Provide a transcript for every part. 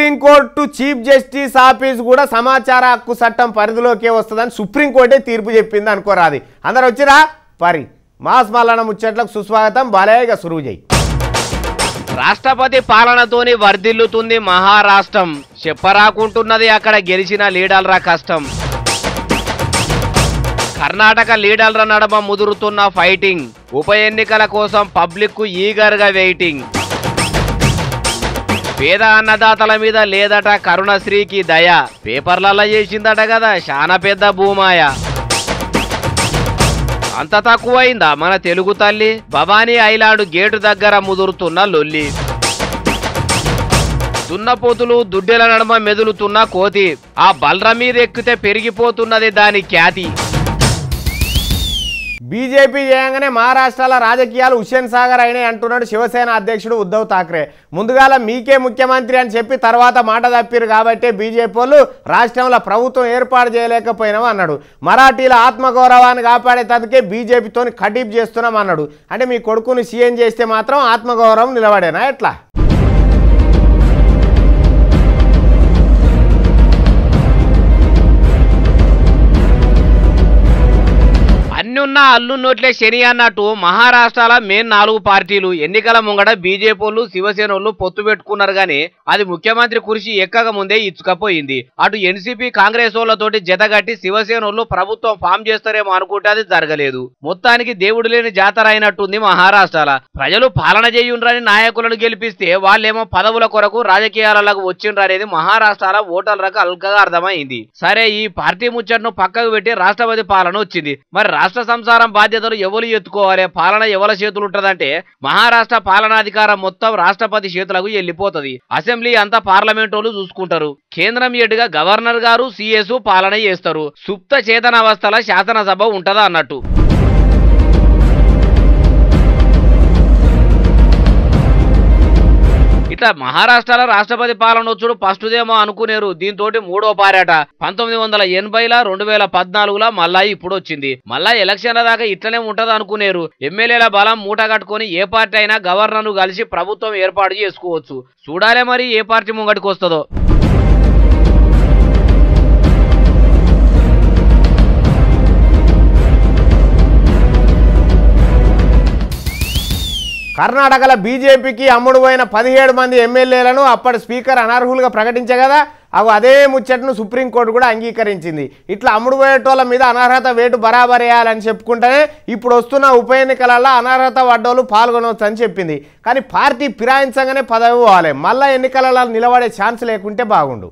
Supreme court chief justice office కూడా సమాచార హక్కు చట్టం పరిధిలోకే వస్తుందని సుప్రీంకోర్టే తీర్పు చెప్పింది అనుకోరాది అందరు వచ్చిరా పరి మాస్ మల్లన ముచ్చట్లకు సుస్వాగతం బాలయ్యగా సురువు చేయి రాష్ట్రపతి పాలనతోని వర్ధిల్లుతుంది మహారాష్ట్రం చెప్పరాకుంటున్నది అక్కడ గెలిచిన లీడర్ల కష్టం కర్ణాటక లీడర్ల నడమ ముదురుతున్న ఫైటింగ్ ఉప ఎన్నికల కోసం పబ్లిక్ ఈగర్ గా వెయిటింగ్ పేద అన్నదాతల మీద లేదట కరుణశ్రీకి దయ పేపర్లలో చేసిందట కదా శానా పెద్ద భూమాయ అంత తక్కువైందా మన తెలుగు తల్లి భవానీ ఐలాండ్ గేటు దగ్గర ముదురుతున్న లొల్లి దున్నపోతులు దుడ్డెల నడుమ మెదులుతున్న కోతి ఆ బల్ర మీద ఎక్కితే పెరిగిపోతున్నది దాని ఖ్యాతి బీజేపీ చేయంగానే మహారాష్ట్రలో రాజకీయాలు హుస్సేన్ సాగర్ అయినాయి అంటున్నాడు శివసేన అధ్యక్షుడు ఉద్ధవ్ ఠాక్రే ముందుగాల మీకే ముఖ్యమంత్రి అని చెప్పి తర్వాత మాట తప్పిరు కాబట్టి బీజేపీ వాళ్ళు రాష్ట్రంలో ప్రభుత్వం ఏర్పాటు చేయలేకపోయినాం అన్నాడు మరాఠీల ఆత్మగౌరవాన్ని కాపాడేందుకే బీజేపీతో కటీప్ చేస్తున్నాం అన్నాడు అంటే మీ కొడుకుని సీఎం చేస్తే మాత్రం ఆత్మగౌరవం నిలబడేనా ఎట్లా అన్నున్న అల్లు నోట్లే శని అన్నట్టు మహారాష్ట్రలో మెయిన్ నాలుగు పార్టీలు ఎన్నికల ముంగడ బీజేపీలు శివసేనోళ్ళు పొత్తు పెట్టుకున్నారు గాని అది ముఖ్యమంత్రి కుర్చీ ఎక్కక ముందే ఇచ్చుకపోయింది అటు ఎన్సీపీ కాంగ్రెస్ వాళ్ళతోటి జతగట్టి శివసేనోళ్ళు ప్రభుత్వం ఫామ్ చేస్తారేమో అనుకుంటే అది జరగలేదు మొత్తానికి దేవుడు లేని జాతర అయినట్టుంది మహారాష్ట్రలో ప్రజలు పాలన చేయుండ్రని నాయకులను గెలిపిస్తే వాళ్ళేమో పదవుల కొరకు రాజకీయాలకు వచ్చిండ్రు అనేది మహారాష్ట్రలో ఓటర్లకు అల్కగా అర్థమైంది సరే ఈ పార్టీ ముచ్చట్ను పక్కకు పెట్టి రాష్ట్రపతి పాలన వచ్చింది మరి రాష్ట్ర సంసారం బాధ్యతలు ఎవరు ఎత్తుకోవాలి పాలన ఎవరి చేతులు ఉంటదంటే మహారాష్ట్ర పాలనాధికారం మొత్తం రాష్ట్రపతి చేతులకు వెళ్ళిపోతది అసెంబ్లీ అంతా పార్లమెంట్ వాళ్ళు చూసుకుంటారు కేంద్రం ఎడుగా గవర్నర్ గారు సిఎస్ పాలన చేస్తారు సుప్త చేతన అవస్థల శాసనసభ ఉంటదా అన్నట్టు ఇట్లా మహారాష్ట్రలో రాష్ట్రపతి పాలన వచ్చుడు ఫస్ట్దేమో అనుకునేరు దీంతో మూడో పారాట పంతొమ్మిది వందల ఎనభైలా రెండు వేల పద్నాలుగులా మళ్ళా ఇప్పుడు వచ్చింది మళ్ళా ఎలక్షన్ల దాకా ఇట్లనే ఉంటది అనుకునేరు ఎమ్మెల్యేల బలం మూట కట్టుకొని ఏ పార్టీ అయినా గవర్నర్ను కలిసి ప్రభుత్వం ఏర్పాటు చేసుకోవచ్చు చూడాలే మరి ఏ పార్టీ ముంగటికి వస్తుందో కర్ణాటకలో బీజేపీకి అమ్ముడు పోయిన పదిహేడు మంది ఎమ్మెల్యేలను అప్పటి స్పీకర్ అనర్హులుగా ప్రకటించే కదా అవి అదే ముచ్చటను సుప్రీంకోర్టు కూడా అంగీకరించింది ఇట్లా అమ్ముడు పోయేటోళ్ళ మీద అనర్హత వేటు బరాబరేయాలని చెప్పుకుంటేనే ఇప్పుడు వస్తున్న ఉప ఎన్నికలలో అనర్హత వడ్డోలు పాల్గొనవచ్చు అని చెప్పింది కానీ పార్టీ ఫిరాయించగానే పదవి పోవాలి మళ్ళా ఎన్నికలలో నిలబడే ఛాన్స్ లేకుంటే బాగుండు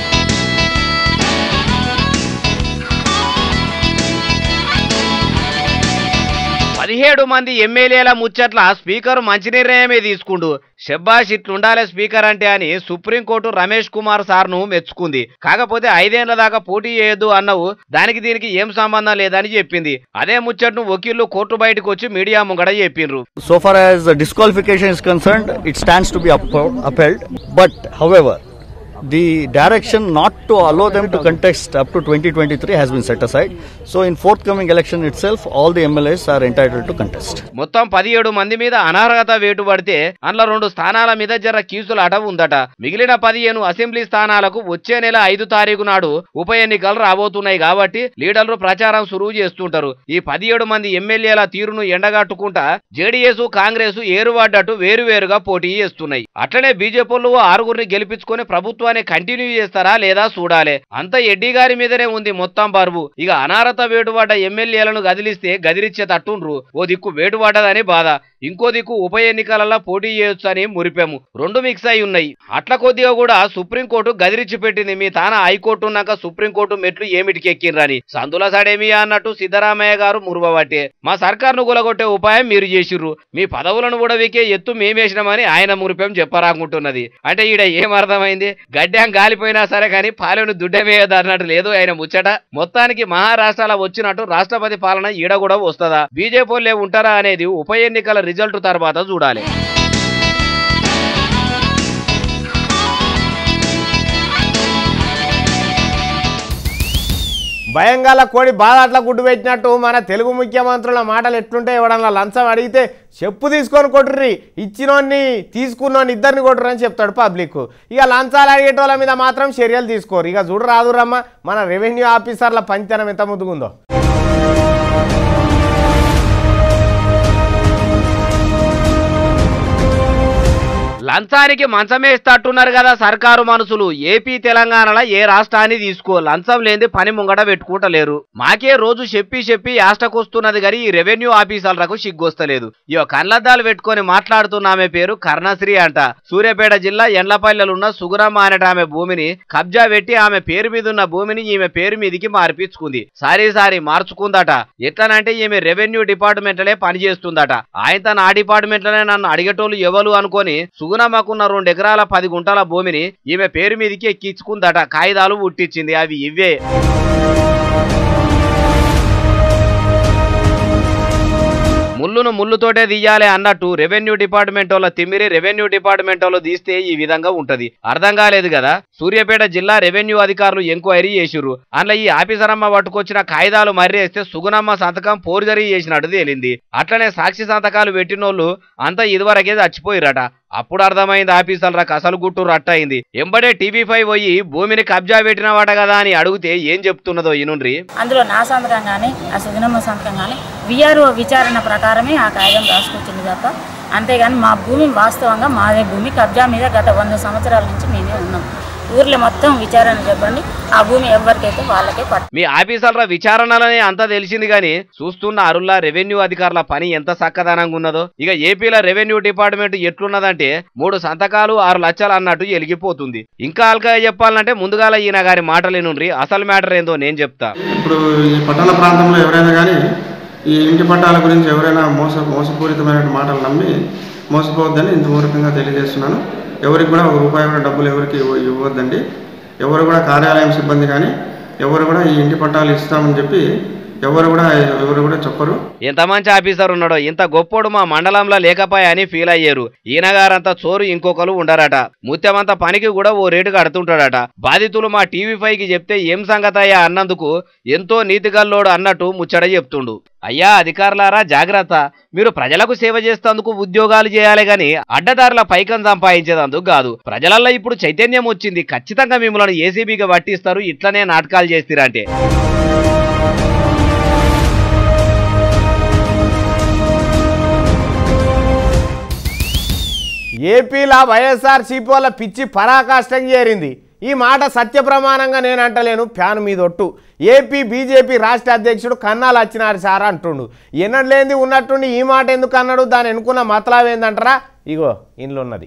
పదిహేడు మంది ఎమ్మెల్యేల ముచ్చట్ల స్పీకర్ మంచి నిర్ణయమే తీసుకుండు షెబ్బాష్ ఇట్లుండాలే స్పీకర్ అంటే అని సుప్రీంకోర్టు రమేష్ కుమార్ సార్ను మెచ్చుకుంది కాకపోతే ఐదేళ్ల దాకా పోటీ చేయొద్దు అన్నవు దానికి దీనికి ఏం సంబంధం లేదని చెప్పింది అదే ముచ్చట్ను వకీళ్లు కోర్టు బయటకు వచ్చి మీడియా ముంగడ చెప్పిండ్రు So far as the disqualification is concerned, it stands to be upheld. upheld. But, however, the direction not to allow them to contest up to 2023 has been set aside. So, in forthcoming election itself, all the MLAs are entitled to contest. మొత్తం పదిహేడు మంది మీద అనర్హత వేటు పడితే అందులో రెండు స్థానాల మీద జర కీసులాట ఉందట మిగిలిన పదిహేను అసెంబ్లీ స్థానాలకు వచ్చే నెల ఐదు తారీఖు నాడు ఉప ఎన్నికలు రాబోతున్నాయి కాబట్టి లీడర్లు ప్రచారం సురువు చేస్తుంటారు ఈ పదిహేడు మంది ఎమ్మెల్యేల తీరును ఎండగట్టుకుంటా జేడీఎస్ కాంగ్రెస్ ఏరువాడ్డట్టు వేరువేరుగా పోటీ చేస్తున్నాయి అట్లనే బీజేపీలు ఆరుగురిని గెలిపించుకొని ప్రభుత్వాన్ని కంటిన్యూ చేస్తారా లేదా చూడాలి అంత ఎడ్డి గారి మీదనే ఉంది మొత్తం బరువు ఇక అనారత వేటుపడ్డ ఎమ్మెల్యేలను గదిలిస్తే గదిరిచ్చే తట్టుండ్రు ఓ దిక్కు వేటుపడ్డదని బాధ ఇంకో దిక్కు ఉప ఎన్నికలలో పోటీ చేయొచ్చు అని మురిపాము రెండు మిక్స్ అయి ఉన్నాయి అట్ల కొద్దిగా కూడా సుప్రీంకోర్టు గదిరిచ్చి పెట్టింది మీ తాన హైకోర్టు ఉన్నాక సుప్రీంకోర్టు మెట్లు ఏమిటికి ఎక్కిండ్రని సందుల సడేమి అన్నట్టు సిద్ధరామయ్య గారు మురువబట్టే మా సర్కార్ను కూలగొట్టే ఉపాయం మీరు చేసిర్రు మీ పదవులను కూడా వీకే ఎత్తు మేమేసినామని ఆయన మురిపేం చెప్పరాకుంటున్నది అంటే ఈడ ఏం అర్థమైంది గడ్డం గాలిపోయినా సరే కానీ పాలెను దుడ్డమేయదు అన్నట్టు లేదు ఆయన ముచ్చట మొత్తానికి మహారాష్ట్రలో వచ్చినట్టు రాష్ట్రపతి పాలన ఈడ కూడా వస్తుందా బీజేపీ ఉంటారా అనేది ఉప ఎన్నికల రిజల్ట్ తర్వాత చూడాలి భయంగాల కోడి బాధాట్ల గుడ్డు పెట్టినట్టు మన తెలుగు ముఖ్యమంత్రుల మాటలు ఎట్లుంటే ఎవడన్నా లంచం అడిగితే చెప్పు తీసుకొని కొట్టుర్రి ఇచ్చినోన్ని తీసుకున్నోని ఇద్దరిని కొట్టుర్రి చెప్తాడు పబ్లిక్ ఇక లంచాలు అడిగేటోళ్ళ మీద మాత్రం చర్యలు తీసుకోరు ఇక చూడు రాదురమ్మ మన రెవెన్యూ ఆఫీసర్ల పంచనం ఎంత ముద్దుగుందో లంచానికి మంచమేస్తట్టున్నారు కదా సర్కారు మనుషులు ఏపీ తెలంగాణలో ఏ రాష్ట్రాన్ని తీసుకో లంచం లేని పని ముంగట పెట్టుకుంటలేరు మాకే రోజు చెప్పి చెప్పి యాష్టకొస్తున్నది కానీ ఈ రెవెన్యూ ఆఫీసర్లకు సిగ్గొస్తలేదు ఇయో కళ్ళద్దాలు పెట్టుకొని మాట్లాడుతున్న ఆమె పేరు కర్ణశ్రీ అంట సూర్యాపేట జిల్లా ఎండ్లపల్లెలున్న సుగురమ్మ అనేట ఆమె భూమిని కబ్జా పెట్టి ఆమె పేరు మీద ఉన్న భూమిని ఈమె పేరు మీదికి మార్పించుకుంది సారీ సారీ మార్చుకుందట ఎట్లనంటే ఈమె రెవెన్యూ డిపార్ట్మెంట్లే పనిచేస్తుందట ఆయన తన ఆ డిపార్ట్మెంట్లనే నన్ను అడిగేటోళ్ళు ఎవరు అనుకొని సుగుణమ్మకున్న రెండు ఎకరాల పది గుంటల భూమిని ఈమె పేరు మీదకి ఎక్కించుకుందట కాగితాలు పుట్టించింది అవి ఇవే ముళ్ళును ముళ్ళుతోటే తీయాలి అన్నట్టు రెవెన్యూ డిపార్ట్మెంట్ వాళ్ళ తిమ్మిరి రెవెన్యూ డిపార్ట్మెంట్ వాళ్ళు తీస్తే ఈ విధంగా ఉంటది అర్థం కాలేదు కదా సూర్యాపేట జిల్లా రెవెన్యూ అధికారులు ఎంక్వైరీ చేసిర్రు అందులో ఈ ఆఫీసరమ్మ పట్టుకొచ్చిన కాగితాలు మర్రేస్తే సుగుణమ్మ సంతకం పోర్జరీ చేసినట్టు తేలింది అట్లనే సాక్షి సంతకాలు పెట్టినోళ్ళు అంతా ఇదివరకే చచ్చిపోయిరట అప్పుడు అర్థమైంది ఆఫీసర్లకు అసలు గుట్టు రట్టయింది ఎంబడే టీవీ ఫైవ్ పోయి భూమిని కబ్జా పెట్టినవాట కదా అని అడిగితే ఏం చెప్తున్నదో ఈనుండ్రి అందులో నా సంతకం కానీ ఆ సుగుణమ్మ సంతకం కానీ విఆర్ఓ విచారణ ప్రకారమే ఆ కాగితం రాసుకొచ్చింది తప్ప అంతేగాని మా భూమి వాస్తవంగా మాదే భూమి కబ్జా మీద గత వంద సంవత్సరాల నుంచి మేమే ఉన్నాం ఊర్లో మొత్తం విచారణ చెప్పండి ఆ భూమి ఎవరికైతే వాళ్ళకే పట్టు మీ ఆఫీసర్ల విచారణలనే అంతా తెలిసింది గాని చూస్తున్న అరుల్లా రెవెన్యూ అధికారుల పని ఎంత చక్కదనంగా ఉన్నదో ఇక ఏపీల రెవెన్యూ డిపార్ట్మెంట్ ఎట్లున్నదంటే మూడు సంతకాలు ఆరు లక్షలు అన్నట్టు ఎలిగిపోతుంది ఇంకా అల్గా చెప్పాలంటే ముందుగాల ఈయన గారి మాటలేనుండ్రి అసలు మ్యాటర్ ఏందో నేను చెప్తా ఇప్పుడు ఈ పట్టణ ప్రాంతంలో ఎవరైనా కానీ ఈ ఇంటి పట్టాల గురించి ఎవరైనా మోస మోసపూరితమైన మాటలు నమ్మి మోసపోవద్దని ఇంతవరకంగా తెలియజేస్తున్నాను ఎవరికి కూడా ఒక రూపాయి కూడా డబ్బులు ఎవరికి ఇవ్వ- ఇవ్వద్దండి ఎవరు కూడా కార్యాలయం సిబ్బంది కానీ ఎవరు కూడా ఈ ఇంటి పట్టాలు ఇస్తామని చెప్పి ఎవరు కూడా ఎవరు కూడా చెప్పరు ఎంత మంచి ఆఫీసర్ ఉన్నాడో ఇంత గొప్పోడు మా మండలంలో లేకపాయని ఫీల్ అయ్యారు ఈయనగారంతా చోరు ఇంకొకరు ఉండరట ముత్యమంత పనికి కూడా ఓ రేటు కడుతుంటాడట బాధితులు మా టీవీ ఫైవ్ కి చెప్తే ఏం సంగతయ్యా అన్నందుకు ఎంతో నీతిగల్లోడు అన్నట్టు ముచ్చట చెప్తుండు అయ్యా అధికారులారా జాగ్రత్త మీరు ప్రజలకు సేవ చేస్తేందుకు ఉద్యోగాలు చేయాలి గాని అడ్డదారుల పైకం సంపాదించేదందుకు కాదు ప్రజలల్లో ఇప్పుడు చైతన్యం వచ్చింది ఖచ్చితంగా మిమ్మల్ని ఏసీబీగా పట్టిస్తారు ఇట్లనే నాటకాలు చేస్తారంటే ఏపీలో వైఎస్ఆర్ వాళ్ళ పిచ్చి పరాకాష్టం చేరింది ఈ మాట సత్య ప్రమాణంగా నేను అంటలేను ఫ్యాన్ మీద ఒట్టు ఏపీ బీజేపీ రాష్ట్ర అధ్యక్షుడు కన్నాలు వచ్చినారు సార్ అంటుండు ఎన్నడలేంది ఉన్నట్టుండి ఈ మాట ఎందుకు అన్నాడు దాని ఎన్నుకున్న మతలావ్ ఏందంటారా ఇగో ఇంట్లో ఉన్నది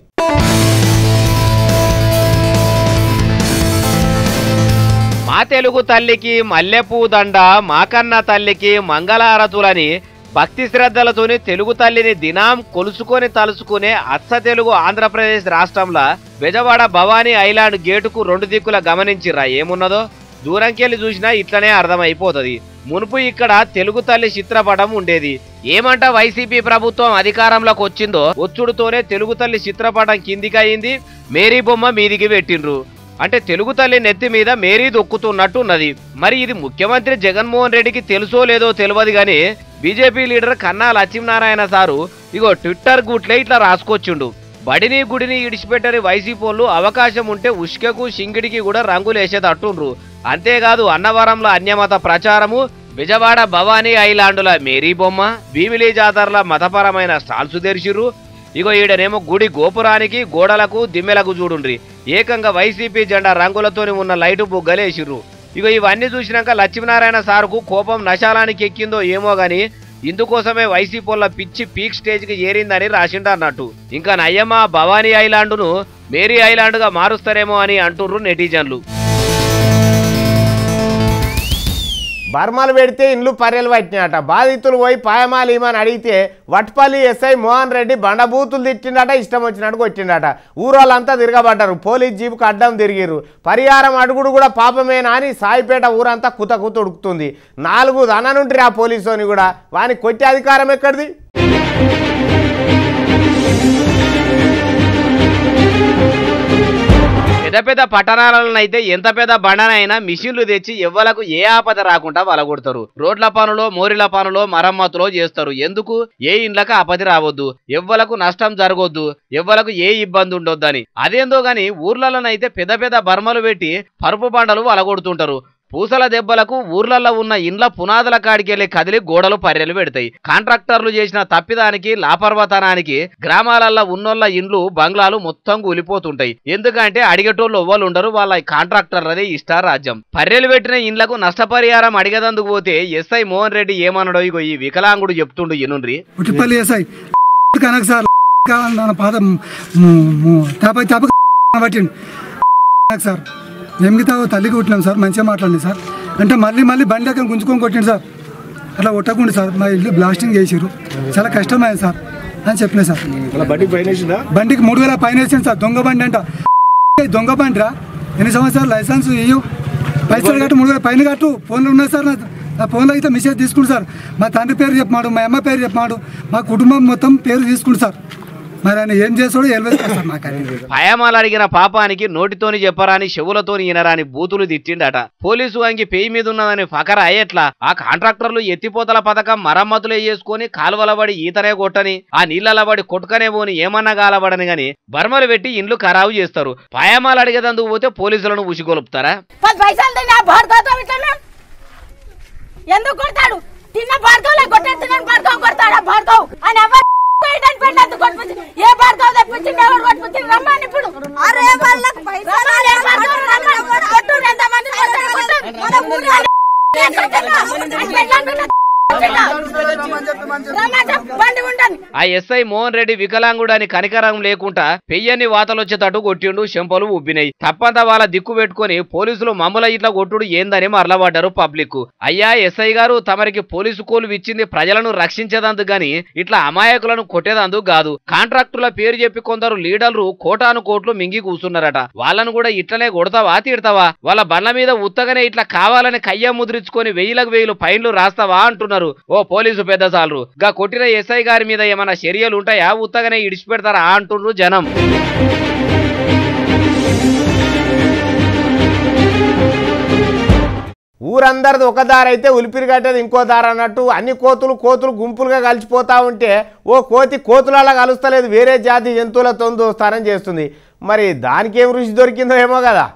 మా తెలుగు తల్లికి మల్లెపూ దండ మాకన్న తల్లికి మంగళారతులని భక్తి శ్రద్ధలతోని తెలుగు తల్లిని దినాం కొలుసుకొని తలుసుకునే అచ్చ తెలుగు ఆంధ్రప్రదేశ్ రాష్ట్రంలో బెజవాడ భవానీ ఐలాండ్ గేటుకు రెండు దిక్కుల గమనించిర్రా ఏమున్నదో దూరంకెళ్ళి చూసినా ఇట్లనే అర్థమైపోతది మునుపు ఇక్కడ తెలుగు తల్లి చిత్రపటం ఉండేది ఏమంట వైసీపీ ప్రభుత్వం అధికారంలోకి వచ్చిందో ఒచ్చుడుతోనే తెలుగు తల్లి చిత్రపటం కిందికి అయింది మేరీ బొమ్మ మీదికి పెట్టిండ్రు అంటే తెలుగు తల్లి నెత్తి మీద మేరీ దొక్కుతున్నట్టు ఉన్నది మరి ఇది ముఖ్యమంత్రి జగన్మోహన్ రెడ్డికి తెలుసో లేదో తెలియదు గాని BJP leader Kanna Lakshminarayana sir ఇగో ట్విట్టర్ గుట్లే ఇట్లా రాసుకొచ్చిండు బడిని గుడిని ఇడిచిపెట్టని వైసీపోళ్ళు అవకాశం ఉంటే ఉష్కకు షింగిడికి కూడా రంగులు వేసేటట్టుండ్రు అంతేకాదు అన్నవరంలో అన్యమత ప్రచారము విజయవాడ భవానీ ఐలాండుల మేరీ బొమ్మ భీమిలీ జాతరల మతపరమైన స్టాల్స్ తెరిచిర్రు ఇగో ఈడనేమో గుడి గోపురానికి గోడలకు దిమ్మెలకు చూడుండ్రి ఏకంగా వైసీపీ జెండా రంగులతోని ఉన్న లైటు బుగ్గలేసిర్రు ఇగో ఇవన్నీ చూసినాక లక్ష్మీనారాయణ సార్కు కోపం నశాలానికి ఎక్కిందో ఏమో గాని ఇందుకోసమే వైసీపీల పిచ్చి పీక్ స్టేజ్కి ఏరిందని రాసిండు అన్నట్టు ఇంకా నయ్యమ్మ భవానీ ఐలాండును మేరీ ఐలాండ్గా మారుస్తారేమో అని అంటుర్రు నెటిజన్లు బర్మలు పెడితే ఇండ్లు పర్యలు పట్టినట బాధితులు పోయి పాయమాలు ఇమని అడిగితే వట్పల్లి ఎస్ఐ మోహన్ రెడ్డి బండబూతులు తిట్టిండట ఇష్టం వచ్చినట్టు కొట్టిండట ఊరోళ్ళంతా తిరగబడ్డారు పోలీస్ జీపుకు అడ్డం తిరిగిరు పరిహారం అడుగుడు కూడా పాపమేనా అని సాయిపేట ఊరంతా కుత కుత ఉడుకుతుంది నాలుగు దననుంటారు ఆ పోలీసుని కూడా వాని కొట్టే అధికారం ఎక్కడిది పెద్ద పెద్ద పట్టణాలనైతే ఎంత పెద్ద బండనైనా మిషన్లు తెచ్చి ఎవ్వలకు ఏ ఆపద రాకుండా వలగొడతారు రోడ్ల పనులో మోరిల పనులో మరమ్మతులో చేస్తారు ఎందుకు ఏ ఇండ్లకు ఆపద రావద్దు ఎవ్వలకు నష్టం జరగొద్దు ఎవ్వలకు ఏ ఇబ్బంది ఉండొద్దని అదేందో గాని ఊర్లలోనైతే పెద్ద పెద్ద బర్మలు పెట్టి పరుపు బండలు వలగొడుతుంటారు పూసల దెబ్బలకు ఊర్లలో ఉన్న ఇండ్ల పునాదుల కాడికెళ్లి కదిలి గోడలు పర్రెలు పెడతాయి కాంట్రాక్టర్లు చేసిన తప్పిదానికి లాపర్వతనానికి గ్రామాలల్లో ఉన్నోళ్ళ ఇండ్లు బంగ్లాలు మొత్తం కూలిపోతుంటాయి ఎందుకంటే అడిగేటోళ్ళు ఎవ్వరు ఉండరు వాళ్ళ కాంట్రాక్టర్లదే ఇష్టారాజ్యం పర్రెలు పెట్టిన ఇండ్లకు నష్టపరిహారం అడిగేదందుకు పోతే ఎస్ఐ మోహన్ రెడ్డి ఏమన్నాడో ఇగో ఈ వికలాంగుడు చెప్తుండు ఇనుండ్రి ఉట్టిపల్లి ఎస్ఐ కనక సార్ కావాలి నా పాదం తాపై తాప పట్టిండు కనక సార్ ఎమిగితా తల్లికి కొట్టినాం సార్ మంచిగా మాట్లాడింది సార్ అంటే మళ్ళీ మళ్ళీ బండి దగ్గర గుంజుకొని కొట్టిండు సార్ అట్లా కొట్టకుండా సార్ మా ఇల్లు బ్లాస్టింగ్ చేసిరు చాలా కష్టమైంది సార్ అని చెప్పిన సార్ బండికి మూడు వేల పైన వేసింది సార్ దొంగ బండి అంట దొంగ బండి రా ఎన్ని సంవత్సరాలు లైసెన్స్ ఇయ్యు పైసలు కట్టు మూడు వేల పైన కట్టు ఫోన్లు ఉన్నాయి సార్ నా నా ఫోన్లో అయితే మెసేజ్ తీసుకుంటు సార్ మా తండ్రి పేరు చెప్పమాడు మా అమ్మ పేరు చెప్పమాడు మా కుటుంబం మొత్తం పేరు తీసుకుంటు సార్ మరి ఆయన ఏం చేస్తాడో తెలియదు సార్ మాకు అది. పయమాలు అడిగిన పాపానికి నోటితోని చెప్పరాని చెవులతోని వినరాని బూతులు తిట్టిండట పోలీసు వంగి పేయి మీద ఉన్నదని ఫకర అయ్యట్లా ఆ కాంట్రాక్టర్లు ఎత్తిపోతల పథకం మరమ్మతులే చేసుకుని కాలువలబడి ఈతనే కొట్టని ఆ నీళ్ళలబడి కొట్టుకనే పోని ఏమన్నా గాలబడని గాని బర్మలు పెట్టి ఇండ్లు ఖరాబు చేస్తారు పయమాలు అడిగేదందుకు పోతే పోలీసులను ఉసిగొలుపుతారా పది పైసలు తిన్నా భార్గవతో ఇట్లా ఎందుకు కొడతాడు తిన్న భార్గవ్ కొట్టాడు తిన్న భార్గవ్ కొడతాడా భార్గవ్ అని ఎవరు ఏంటని పెట్టద్దు కొట్టుకొచ్చి ఏ భార్గవ్ తెప్పించింది ఎవరు కొట్టుకొచ్చింది రమ్మని ఇప్పుడు అరే వాళ్ళకి పైసలు కొట్టు ఎంతమంది కొట్టారు, కొట్టు. మన ఊరు వాళ్ళు రమ్మని బండి ఉంటుంది ఆ ఎస్ఐ మోహన్ రెడ్డి వికలాంగుడు అని కనికరం లేకుండా పెయ్యని వాతలొచ్చేటట్టు కొట్టిండు చెంపలు ఉబ్బినాయి తప్పంతా వాళ్ళ దిక్కు పెట్టుకొని పోలీసులు మమ్మల ఇట్లా కొట్టుడు ఏందని మరలబడ్డారు పబ్లిక్ అయ్యా ఎస్ఐ గారు తమరికి పోలీసు కోలు ఇచ్చింది ప్రజలను రక్షించేదందుకు గాని ఇట్లా అమాయకులను కొట్టేదందుకు కాదు కాంట్రాక్టుల పేరు చెప్పి కొందరు లీడర్లు కోటాను కోట్లు మింగి కూర్చున్నారట వాళ్ళను కూడా ఇట్లనే కొడతావా తిడతావా వాళ్ళ బండ్ల మీద ఉత్తగానే ఇట్లా కావాలని కయ్య ముద్రించుకొని వెయ్యిలకు వెయ్యిలు ఫైన్లు రాస్తావా అంటున్నారు ఓ పోలీసు పెద్ద సాలరు గా కొట్టిన ఎస్ఐ గారి మీద ఏమైనా చర్యలు ఉంటాయా ఉత్తగానే ఇడిచిపెడతారా అంటున్నారు జనం ఊరందరిది ఒక దారి అయితే ఉలిపిరి కట్టేది ఇంకో దారి అన్నట్టు అన్ని కోతులు కోతులు గుంపులుగా కలిసిపోతా ఉంటే ఓ కోతి కోతులలా కలుస్తలేదు వేరే జాతి జంతువులతో దోస్తానం చేస్తుంది మరి దానికి ఏం రుచి దొరికిందో ఏమో కదా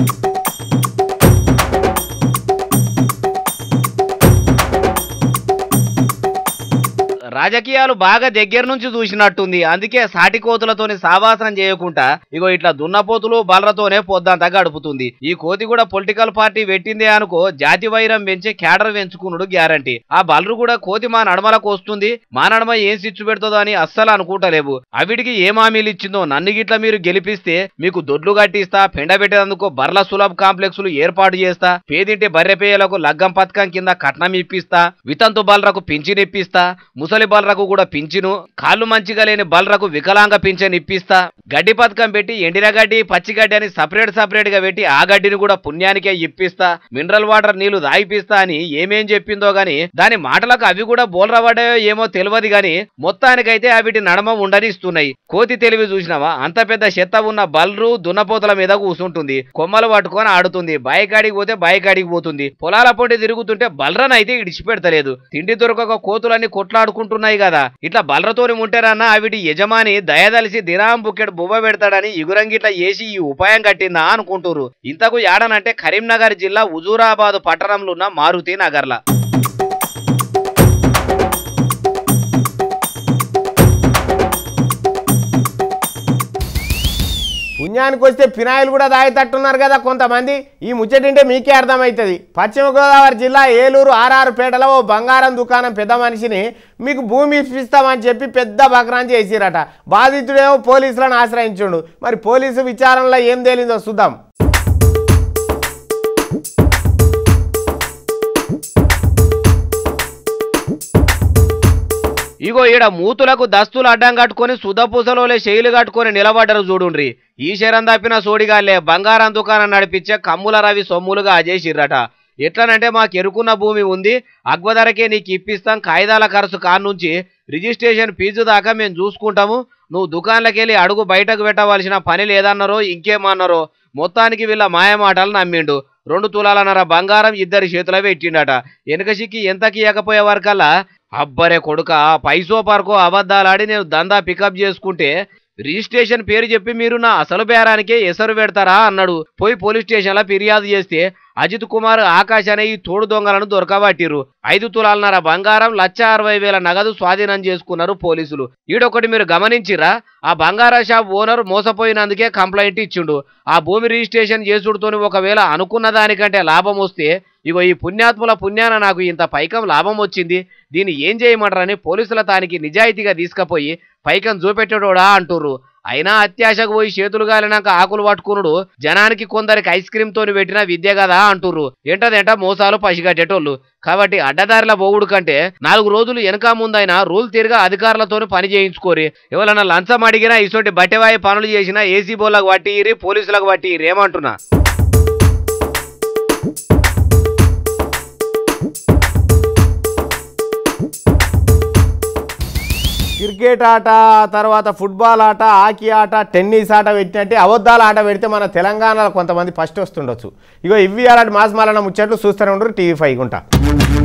రాజకీయాలు బాగా దగ్గర నుంచి చూసినట్టుంది అందుకే సాటి కోతులతోని సావాసనం చేయకుండా ఇగో ఇట్లా దున్నపోతులు బలరతోనే పొద్దంతా గడుపుతుంది ఈ కోతి కూడా పొలిటికల్ పార్టీ పెట్టిందే అనుకో జాతి వైరం పెంచి క్యాడర్ పెంచుకునుడు గ్యారంటీ ఆ బలరు కూడా కోతి మా నడమలకు వస్తుంది మా నడమ ఏం సిచ్చు పెడుతుందో అని అస్సలు అనుకుంటలేవు అవిటికి ఏం హామీలు ఇచ్చిందో నన్ను గిట్ల మీరు గెలిపిస్తే మీకు దొడ్లు కట్టిస్తా పెండ పెట్టేందుకు బర్ల సులభ కాంప్లెక్స్లు ఏర్పాటు చేస్తా పేదింటి బర్రెపేయలకు లగ్గం పథకం కింద కట్నం ఇప్పిస్తా వితంతు బలరకు పింఛన్ ఇప్పిస్తా ముసలి బలరకు కూడా పింఛను కాళ్ళు మంచిగా లేని బలరకు వికలాంగ పింఛన్ ఇప్పిస్తా గడ్డి పథకం పెట్టి ఎండిన గడ్డి పచ్చి గడ్డి అని సపరేట్ సపరేట్ గా పెట్టి ఆ గడ్డిని కూడా పుణ్యానికే ఇప్పిస్తా మినరల్ వాటర్ నీళ్లు దాయిపిస్తా అని ఏమేం చెప్పిందో గాని దాని మాటలకు అవి కూడా బోల్రబడ్డాయో ఏమో తెలియదు గాని మొత్తానికైతే అవిటి నడమ ఉండనిస్తున్నాయి కోతి తెలివి చూసినావా అంత పెద్ద చెత్త ఉన్న బల్రు దున్నపోతల మీద కూసుంటుంది కొమ్మలు పట్టుకొని ఆడుతుంది బాయికాడికి పోతే బాయికాడికి పోతుంది పొలాల పొంటి తిరుగుతుంటే బల్రనైతే ఇడిచిపెడతలేదు తిండి దొరకక కోతులన్నీ కొట్లాడుకుంటున్నాయి కదా ఇట్లా బలరతోని ఉంటేరన్నా అవిటి యజమాని దయదలిసి దినాం బుక్కెడు బువ్వ పెడతాడని ఇగురంగిట్లా వేసి ఈ ఉపాయం కట్టిందా అనుకుంటురు ఇంతకు యాడనంటే కరీంనగర్ జిల్లా హుజూరాబాద్ పట్టణంలో ఉన్న మారుతి నగర్ల పుణ్యానికి వస్తే ఫినాయిల్ కూడా తాగేటట్టున్నారు కదా కొంతమంది ఈ ముచ్చటింటే మీకే అర్థమవుతుంది పశ్చిమ గోదావరి జిల్లా ఏలూరు ఆర్ఆర్పేటలో ఓ బంగారం దుకాణం పెద్ద మనిషిని మీకు భూమి ఇప్పిస్తామని చెప్పి పెద్ద బక్రాన్ చేసిరట బాధితుడేమో పోలీసులను ఆశ్రయించుండు మరి పోలీసు విచారణలో ఏం తేలిందో చూద్దాం ఇగో ఈడ మూతులకు దస్తులు అడ్డం కట్టుకొని సుధపూసలోలే శైలు కట్టుకొని నిలబడ్డరు చూడుండ్రి ఈ శరం తప్పిన సోడిగాలే బంగారం దుకాణం నడిపించే కమ్ముల రవి సొమ్ములుగా అజేసిర్రట ఎట్లనంటే మాకు ఎరుకున్న భూమి ఉంది అగ్వధరకే నీకు ఇప్పిస్తాం కాయిదాల ఖర్చు కానుంచి రిజిస్ట్రేషన్ ఫీజు దాకా మేము చూసుకుంటాము నువ్వు దుకాణంలోకి వెళ్ళి అడుగు బయటకు పెట్టవలసిన పని లేదన్నారో ఇంకేమన్నారో మొత్తానికి వీళ్ళ మాయమాటలు నమ్మిండు రెండు తులాలన్నర బంగారం ఇద్దరి చేతిలో పెట్టిండట వెనక సిక్కి ఎంతకి ఇవ్వకపోయే వరకల్లా అబ్బరే కొడుక పైసో పరకో అబద్ధాలాడి నేను దందా పికప్ చేసుకుంటే రిజిస్ట్రేషన్ పేరు చెప్పి మీరు నా అసలు బేరానికే ఎసరు పెడతారా అన్నాడు పోయి పోలీస్ స్టేషన్లో ఫిర్యాదు చేస్తే అజిత్ కుమార్ ఆకాష్ అనే ఈ తోడు దొంగలను దొరకబట్టిరు ఐదు తులాలన్నర బంగారం లక్ష అరవై వేల నగదు స్వాధీనం చేసుకున్నారు పోలీసులు ఈడొకటి మీరు గమనించిరా ఆ బంగారా షాప్ ఓనర్ మోసపోయినందుకే కంప్లైంట్ ఇచ్చిండు ఆ భూమి రిజిస్ట్రేషన్ చేసుడుతోని ఒకవేళ అనుకున్న దానికంటే లాభం వస్తే ఇగో ఈ పుణ్యాత్ముల పుణ్యాన నాకు ఇంత పైకం లాభం వచ్చింది దీన్ని ఏం చేయమంటారని పోలీసుల తానికి నిజాయితీగా తీసుకుపోయి పైకం చూపెట్టడోడా అంటుర్రు అయినా అత్యాశకు పోయి చేతులు గాలినాక ఆకులు పట్టుకునుడు జనానికి కొందరికి ఐస్ క్రీమ్ తోని పెట్టిన విద్య కదా అంటుర్రు ఏంటదేంట మోసాలు పసిగట్టేటోళ్ళు కాబట్టి అడ్డదారిల పోవుడు కంటే నాలుగు రోజులు వెనక ముందైనా రూల్ తీరుగా అధికారులతోని పని చేయించుకోరి ఎవరైనా లంచం అడిగినా ఇటువంటి బట్టెవాయి పనులు చేసినా ఏసీ బోర్లకు పట్టిరి పోలీసులకు పట్టిరి ఏమంటున్నా క్రికెట్ ఆట తర్వాత ఫుట్బాల్ ఆట హాకీ ఆట టెన్నిస్ ఆట పెట్టినట్టే అబద్ధాల ఆట పెడితే మన తెలంగాణలో కొంతమంది ఫస్ట్ వస్తుండొచ్చు ఇగో ఇవి అలాంటి మాస్ మాలన్న ముచ్చట్లు చూస్తూనే ఉండరు టీవీ ఫైవ్ గుంటా